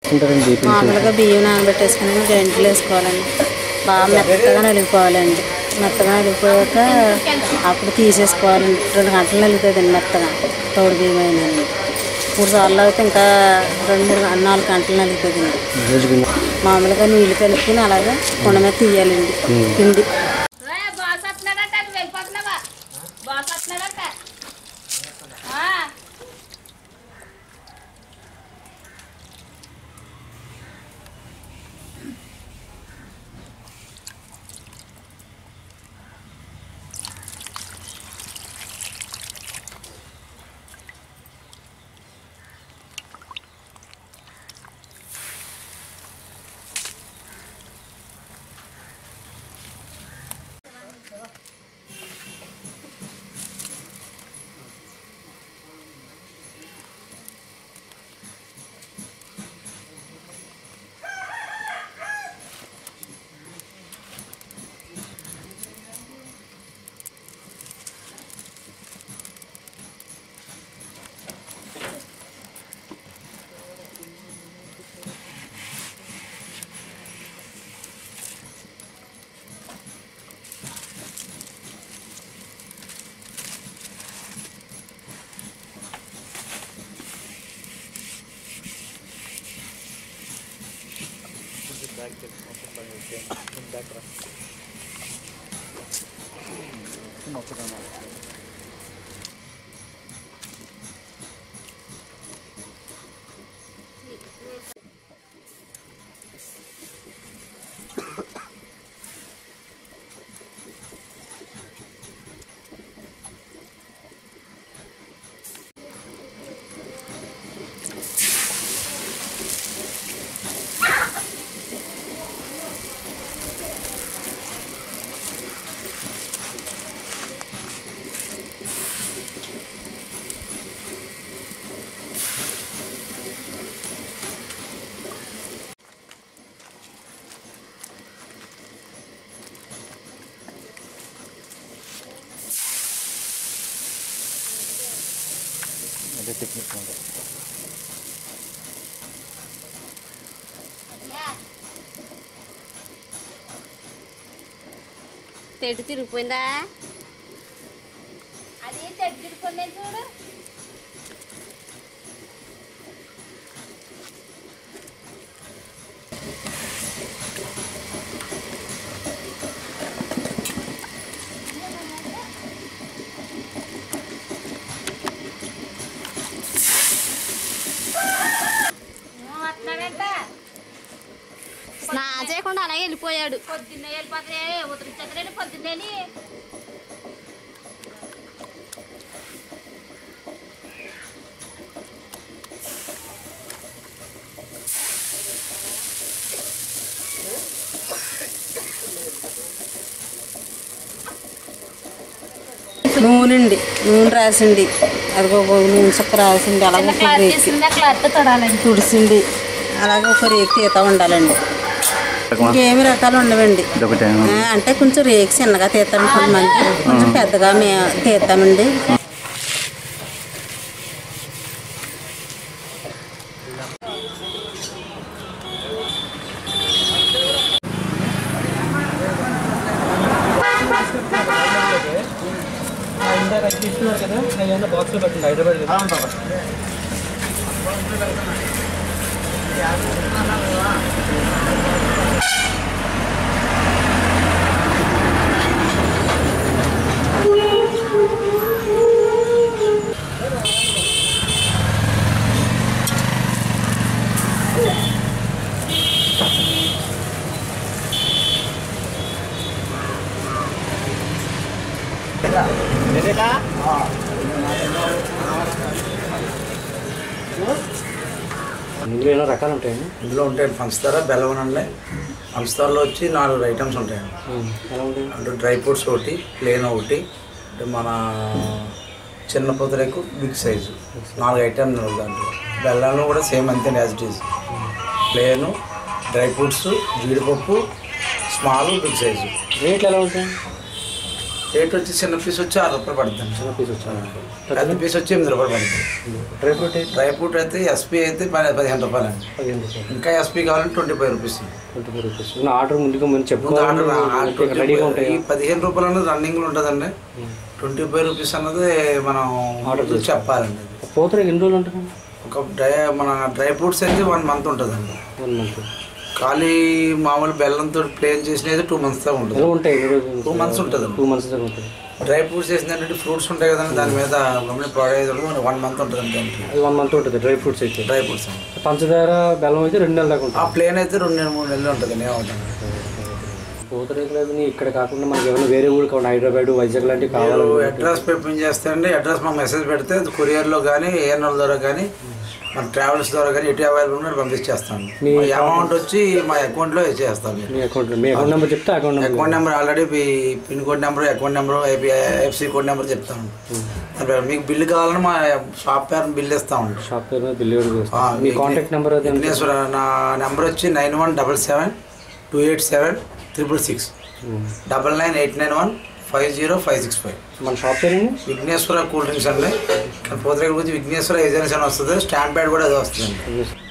ఉంటారండి బీపీ మామూలుగా బియ్యం నానబెట్టేసుకుని గంటలు వేసుకోవాలండి బాగా మెత్తగా నలిగిపోవాలండి మెత్తగా నలిగిపోయాక అప్పుడు తీసేసుకోవాలండి రెండు గంటలు నలుగుతుందండి మెత్తగా తోడు బియ్యం అయినండి మూడు సార్లు అయితే ఇంకా రెండు మూడు గం- నాలుగు గంటలు నలుగుతుందండి రోజుకి మామూలుగా నీళ్ళు కలుపుకుని అలాగే కుండ మీద తీయాలండి పిండి బాస్ వస్తున్నాడంట నువ్వు వెళ్ళిపోతున్నావా బాస్ వస్తున్నాడంట ఆ. అదే టెక్నిక్ మాట తెడ్డు తిరిగిపోయిందా అది తెడ్డు తిరిగిపోయింది చూడు వస్తున్నాడంట స్నానం చేయకుండా అలాగే వెళ్ళిపోయాడు పొద్దున్నే వెళ్ళిపోతే ఉదరించలేడు పొద్దున్నేని నూనె అండి నూనె రాసిండి అదిగో ఒక నూనె చుక్క రాసిండి అలాగే ఒక క్లాత్ రేకు తీసుకుందా క్లాత్ తొడాలండి తుడిసిండి అలాగే ఒక రేకు తీతా ఉండాలండి ఇంకేమి రకాలు ఉండవండి ఇదొకటే ఆ, అంటే కొంచెం రేకు చిన్నగా తీస్తాం కొంతమంది కొంచెం పెద్దగా మేము తీస్తామండి ఇందులో ఎన్నో రకాలు ఉంటాయండి ఇందులో ఉంటాయండి పంచదార బెల్లం అండి పంచదారలో వచ్చి నాలుగు ఐటమ్స్ ఉంటాయండి ఎలా ఉంటాయి అంటే డ్రై ఫ్రూట్స్ ఒకటి ప్లేన్ ఒకటి అంటే మన చిన్న పొదలకు బిగ్ సైజు నాలుగు ఐటమ్స్ ఉన్నాయి దాంట్లో బెల్లంలో కూడా సేమ్ అంతే as it is plain dry fruits జీడిపప్పు స్మాల్ బిగ్ సైజు రేట్లు ఎలా ఉంటాయి రేట్ వచ్చి చిన్న పీస్ వచ్చి ఆరు రూపాయలు పడుతుంది చిన్న పీస్ వచ్చాను పెద్ద పీస్ వచ్చి ఎనిమిది రూపాయలు పడుతుంది డ్రై ఫ్రూట్ అయితే డ్రై ఫ్రూట్ అయితే ఎస్పీ అయితే పది పదిహేను రూపాయలు అండి పదిహేను రూపాయలు ఇంకా ఎస్పీ కావాలంటే twenty five rupees twenty five rupees నా ఆర్డర్ ముందుగా మనం ముందు ఆర్డర్ చెప్పుకోవాలి రెడీగా ఉంటాయి ఈ పదిహేను రూపాయలు అన్నది రన్నింగ్లో ఉంటుందండి ట్వంటీ ఫైవ్ రూపీస్ అన్నది మనం Order ముందు చెప్పాలండి పోతే ఎన్ని రోజులు ఉంటుంది ఒక డ్రై మన డ్రై ఫ్రూట్స్ అయితే వన్ మంత్ ఉంటుందండి వన్ మంత్ ఖాళీ మామూలు బెల్లంతో ప్లేన్ చేసినది టూ మంత్స్ దాకా ఉంటుంది ఎలా ఉంటాయి ఎన్ని రోజులు టూ మంత్స్ ఉంటుంది టూ మంత్స్ దాకా ఉంటుంది డ్రై ఫ్రూట్స్ వేసిందంటే ఫ్రూట్స్ ఉంటాయి కదండి దాని మీద ప్రోడక్ట్ వన్ మంత్ ఉంటుంది దానికి అది వన్ మంత్ ఉంటుంది డ్రై ఫ్రూట్స్ అయితే డ్రై ఫ్రూట్స్ అండి పంచదార బెల్లం అయితే రెండు నెలల దాకా ఆ ఉంటుంది ప్లేన్ అయితే రెండు నెలలు మూడు నెలలు ఉంటుంది ఏమవుతుంది పూతరేకులని ఇక్కడ కాకుండా మనకి ఏమైనా వేరే ఊరు కావాలి హైదరాబాద్ వైజాగ్ లాంటివి కావాలి మీరు అడ్రస్ పెంపింగ్ చేస్తే అండి అడ్రస్ మాకు మెసేజ్ పెడితే కొరియర్లో కానీ ఏఎన్ఎల్ ద్వారా కానీ మన ట్రావెల్స్ ద్వారా కానీ ఎటు అవైలబుల్ ఉంటే పంపించేస్తాను మీ మీ అమౌంట్ వచ్చి మా అకౌంట్లో వేసేస్తాం మీరు మీ అకౌంట్ మీ అకౌంట్ నెంబర్ చెప్తే account number account number already మీ pin code number account number IFC code number చెప్తాను దాని మీకు బిల్లు కావాలని మా షాప్ పేరు బిల్ ఇస్తామండి షాప్ పేరు మీద బిల్ కూడా ఆ, చేస్తాం మీ కాంటాక్ట్ నెంబర్ అది ఎంత? విఘ్నేశ్వర నా నెంబర్ వచ్చి nine one double seven two eight seven triple six um. Double nine eight nine one five zero five six five మన షాప్ పేరండి విఘ్నేశ్వర కూల్ డ్రింక్స్ అండి కానీ పోతరేగడ గురించి విఘ్నేశ్వర ఏజెన్సీ అని వస్తుంది స్టాంప్ ప్యాడ్ కూడా అది వస్తుంది